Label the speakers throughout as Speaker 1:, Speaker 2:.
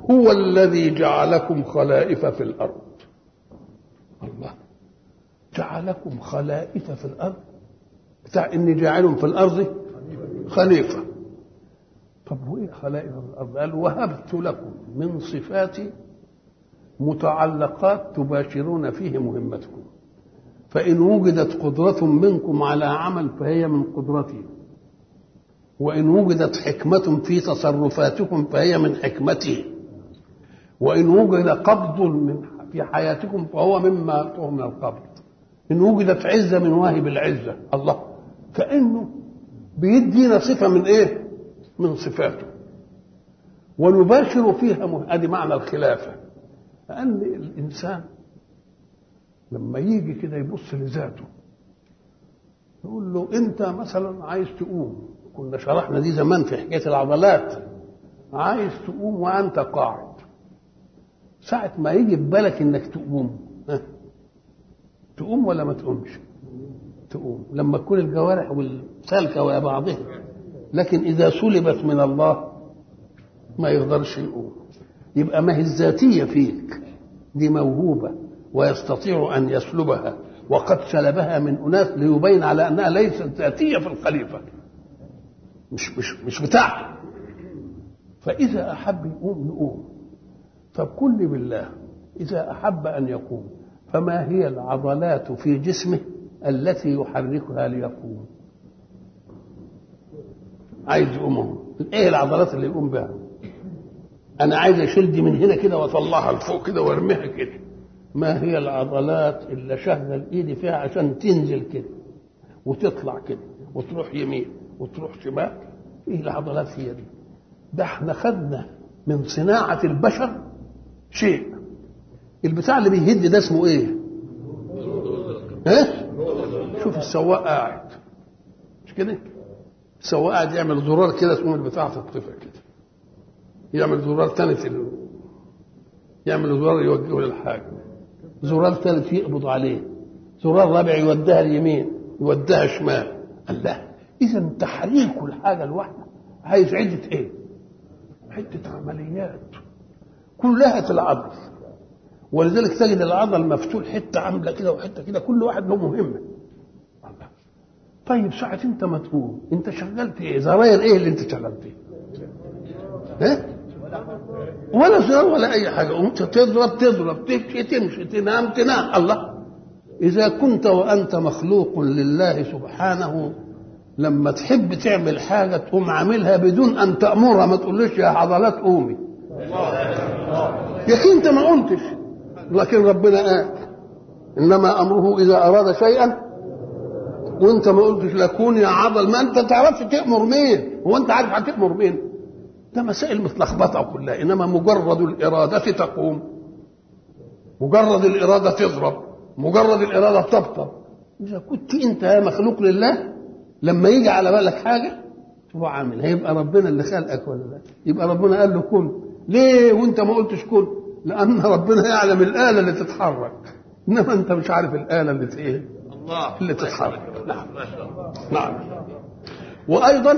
Speaker 1: هو الذي جعلكم خلائف في الارض الله جعلكم خلائف في الارض بتاع اني جاعل في الارض خليفه طب وايه خلائف في الارض قال وهبت لكم من صفاتي متعلقات تباشرون فيه مهمتكم فإن وجدت قدرة منكم على عمل فهي من قدرتي وإن وجدت حكمة في تصرفاتكم فهي من حكمتي وإن وجد قبض من في حياتكم فهو مما أعطوه من القبض إن وجدت عزة من واهب العزة الله كأنه بيدينا صفة من إيه؟ من صفاته ونباشر فيها مه... ادي معنى الخلافه لان الانسان لما يجي كده يبص لذاته يقول له انت مثلا عايز تقوم كنا شرحنا دي زمان في حكايه العضلات عايز تقوم وانت قاعد ساعة ما يجي في بالك انك تقوم ها؟ تقوم ولا ما تقومش تقوم لما تكون الجوارح والسالكة ويا بعضها لكن إذا سلبت من الله ما يقدرش يقوم يبقى ما هي الذاتية فيك دي موهوبة ويستطيع أن يسلبها وقد سلبها من أناس ليبين على أنها ليست ذاتية في الخليفة مش مش مش بتاعته فإذا أحب يقوم يقوم طب كل بالله إذا أحب أن يقوم فما هي العضلات في جسمه التي يحركها ليقوم عايز يقوم ايه العضلات اللي يقوم بها انا عايز اشيل دي من هنا كده واطلعها لفوق كده وارميها كده ما هي العضلات اللي شغل ايدي فيها عشان تنزل كده وتطلع كده وتروح يمين وتروح شمال ايه العضلات هي دي ده احنا خدنا من صناعة البشر شيء البتاع اللي بيهد ده اسمه ايه ايه شوف السواق قاعد مش كده السواق قاعد يعمل زرار كده اسمه البتاع تطفى كده يعمل زرار تاني في يعمل زرار يوجهه للحاجة زرار ثالث يقبض عليه زرار رابع يوديها اليمين يوديها شمال الله اذا تحريك الحاجه الواحده عايز عده ايه عده عمليات كلها في العضل ولذلك تجد العضل مفتول حته عامله كده وحته كده كل واحد له مهمه طيب ساعة انت ما تقوم انت شغلت ايه زراير ايه اللي انت شغلتيه ها ولا زرار ولا اي حاجه قمت تضرب تضرب تمشي تمشي تنام تنام الله اذا كنت وانت مخلوق لله سبحانه لما تحب تعمل حاجه تقوم عاملها بدون ان تامرها ما تقولش يا عضلات قومي يا اخي انت ما قمتش لكن ربنا قال انما امره اذا اراد شيئا وانت ما قلتش لكون يا عضل ما انت تعرفش تامر مين هو انت عارف هتامر مين ده مسائل متلخبطه كلها انما مجرد الاراده تقوم مجرد الاراده تضرب مجرد الاراده تبطل اذا كنت انت يا مخلوق لله لما يجي على بالك حاجه تروح عامل هيبقى ربنا اللي خلقك ولا لا يبقى ربنا قال له كن ليه وانت ما قلتش كن لان ربنا يعلم الاله اللي تتحرك انما انت مش عارف الاله اللي ايه
Speaker 2: الله
Speaker 1: اللي تتحرك نعم
Speaker 2: ما شاء الله
Speaker 1: نعم وايضا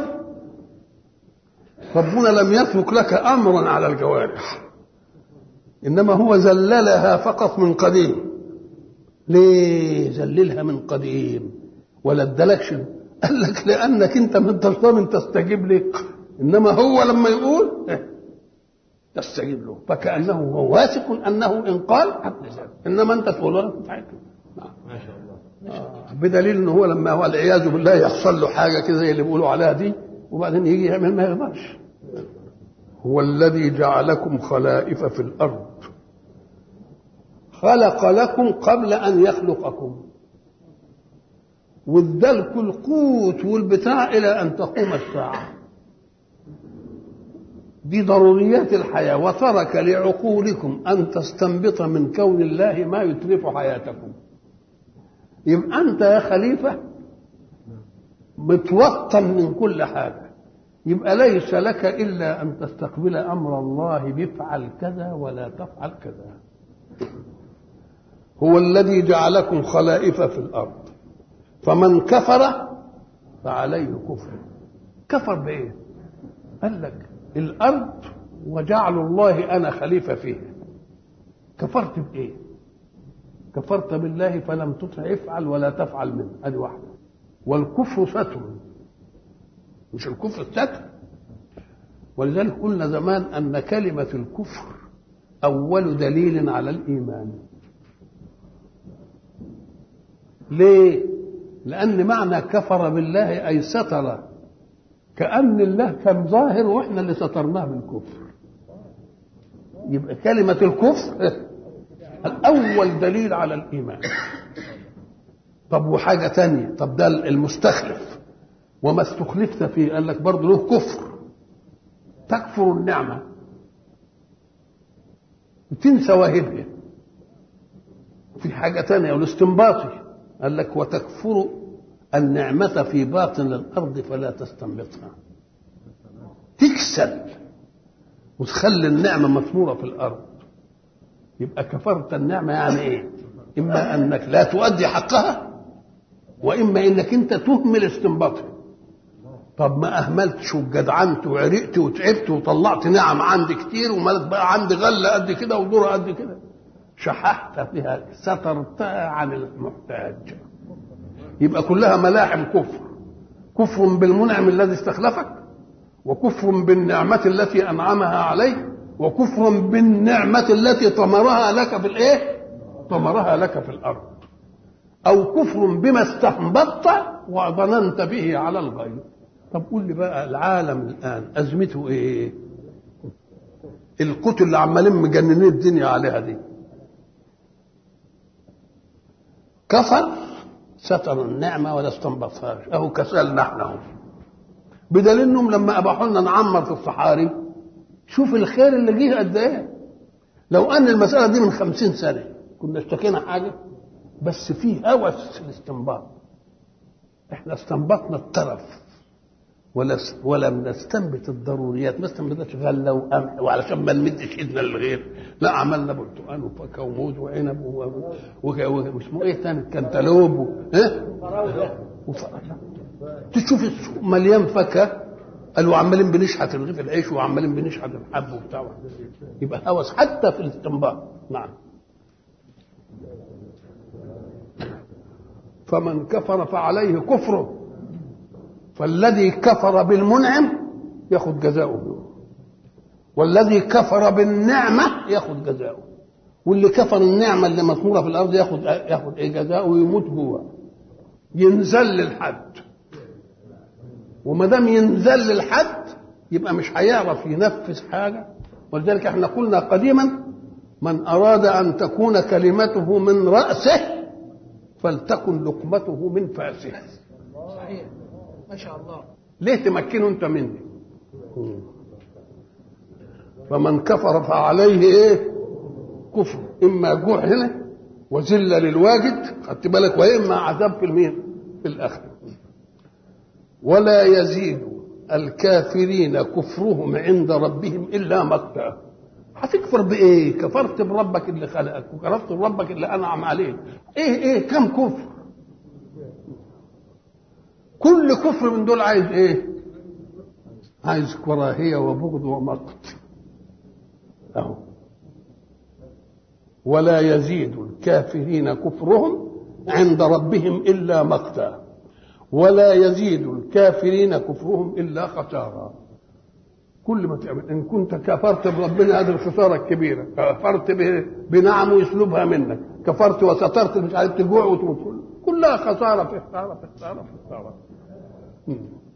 Speaker 1: ربنا لم يترك لك امرا على الجوارح انما هو ذللها فقط من قديم ليه ذللها من قديم ولا ادالكش قال لك لانك انت ما انتش ضامن تستجيب لي انما هو لما يقول إيه، تستجيب له فكانه هو واثق انه ان قال هتنزل انما انت تقول له بتاعتك نعم
Speaker 2: ما شاء الله
Speaker 1: آه، بدليل ان هو لما هو والعياذ بالله يحصل له حاجه كده زي اللي بيقولوا عليها دي وبعدين يجي يعمل ما يقدرش هو الذي جعلكم خلائف في الارض خلق لكم قبل ان يخلقكم وادالكم القوت والبتاع الى ان تقوم الساعه دي ضروريات الحياه وترك لعقولكم ان تستنبط من كون الله ما يتلف حياتكم يبقى انت يا خليفه متوطن من كل حاجه يبقى ليس لك الا ان تستقبل امر الله بافعل كذا ولا تفعل كذا هو الذي جعلكم خلائف في الارض فمن كفر فعليه كفر كفر بايه قال لك الارض وجعل الله انا خليفه فيه كفرت بايه كفرت بالله فلم تطع افعل ولا تفعل منه هذه واحده والكفر ستر مش الكفر الستر ولذلك قلنا زمان ان كلمه الكفر اول دليل على الايمان ليه لان معنى كفر بالله اي ستر كان الله كان ظاهر واحنا اللي سترناه بالكفر يبقى كلمه الكفر الاول دليل على الايمان طب وحاجه تانية طب ده المستخلف وما استخلفت فيه قال لك برضه له كفر تكفر النعمه تنسى واهبها في حاجة تانية والاستنباطي قال لك وتكفر النعمة في باطن الأرض فلا تستنبطها تكسل وتخلي النعمة مثمورة في الأرض يبقى كفرت النعمة يعني إيه إما أنك لا تؤدي حقها وإما أنك أنت تهمل استنباطها طب ما أهملتش وجدعنت وعرقت وتعبت وطلعت نعم عندي كتير ومالك بقى عندي غلة قد كده ودورة قد كده شححت فيها سترتها عن المحتاج يبقى كلها ملاحم كفر كفر بالمنعم الذي استخلفك وكفر بالنعمة التي أنعمها عليك وكفر بالنعمة التي طمرها لك في الإيه؟ طمرها لك في الأرض أو كفر بما استنبطت وظننت به على الغير طب قول لي بقى العالم الآن أزمته إيه؟ القتل اللي عمالين مجننين الدنيا عليها دي كفر ستر النعمة ولا استنبطهاش أهو كسلنا احنا اهو بدليل انهم لما اباحوا لنا نعمر في الصحاري شوف الخير اللي جه قد ايه لو ان المساله دي من خمسين سنه كنا اشتكينا حاجه بس في هوس في الاستنباط احنا استنبطنا الترف ولا ولم نستنبت الضروريات ما استنبتش غله وقمح وعلشان ما نمدش ايدنا للغير لا عملنا برتقال وفاكهه وموز وعنب واسمه ايه تاني كنتالوب و... ها وفراوله تشوف السوق مليان فاكهه قالوا عمالين بنشحت رغيف العيش وعمالين بنشحت الحب وبتاع يبقى هوس حتى في الاستنباط نعم فمن كفر فعليه كفره فالذي كفر بالمنعم ياخد جزاؤه والذي كفر بالنعمة ياخد جزاؤه واللي كفر النعمة اللي مطمورة في الأرض ياخد ياخد إيه جزاؤه ويموت جوه ينزل للحد وما دام ينزل للحد يبقى مش هيعرف ينفذ حاجة ولذلك احنا قلنا قديما من أراد أن تكون كلمته من رأسه فلتكن لقمته من فأسه
Speaker 2: صحيح ما شاء الله
Speaker 1: ليه تمكنه انت مني فمن كفر فعليه ايه كفر اما جوع هنا وذله للواجد خدت بالك واما عذاب في المين في الاخره ولا يزيد الكافرين كفرهم عند ربهم الا مقتا هتكفر بايه كفرت بربك اللي خلقك وكفرت بربك اللي انعم عليك ايه ايه كم كفر كل كفر من دول عايز ايه عايز كراهيه وبغض ومقت اهو ولا يزيد الكافرين كفرهم عند ربهم الا مقتا ولا يزيد الكافرين كفرهم الا خسارا كل ما تعمل ان كنت كفرت بربنا هذه الخساره الكبيره كفرت بنعمه يسلبها منك كفرت وسترت مش عارف تجوع وتموت كلها خساره في خساره في خساره في خساره